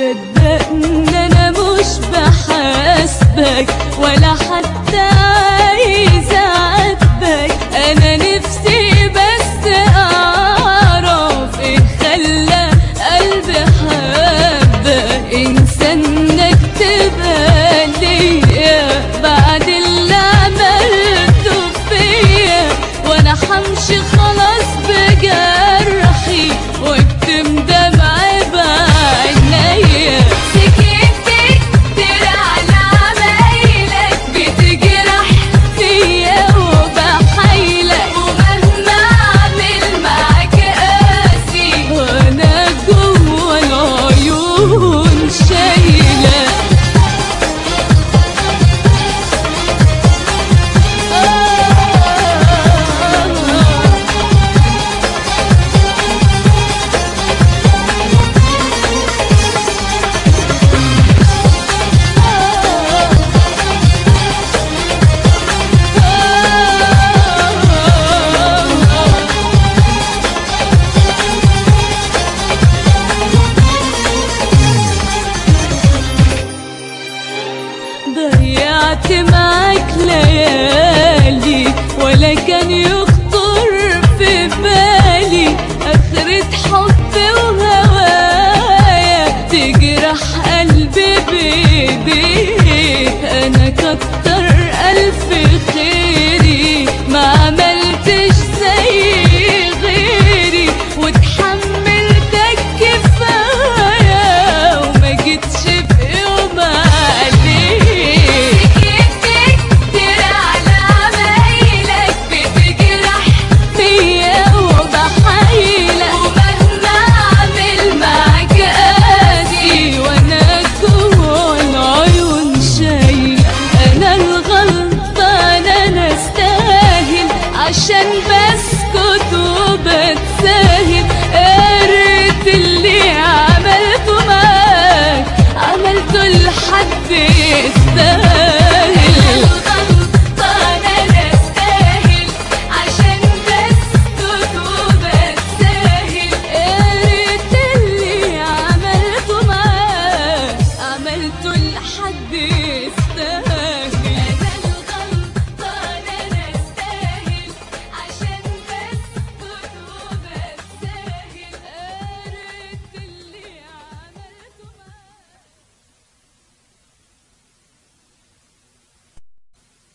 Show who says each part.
Speaker 1: صدقني انا مش بحاسبك ولا حتى عايزه اعاتبك انا نفسي بس اعرف ايه خلى قلبي حبك انسى انك تبقى ليا بعد اللي عملته فيا وانا حمشي خلاص بجرحي واكتم دمعي بعينيا سكت كتير على عمايلك بتجرح فيا وبحايلك ومهما اعمل معاك قاسي وانا جوا العيون شايله ضيعت معاك ليالي ولا كان يخطر في بالي آخرة حب وهوايا تجرح قلبي بإيديك أنا كتر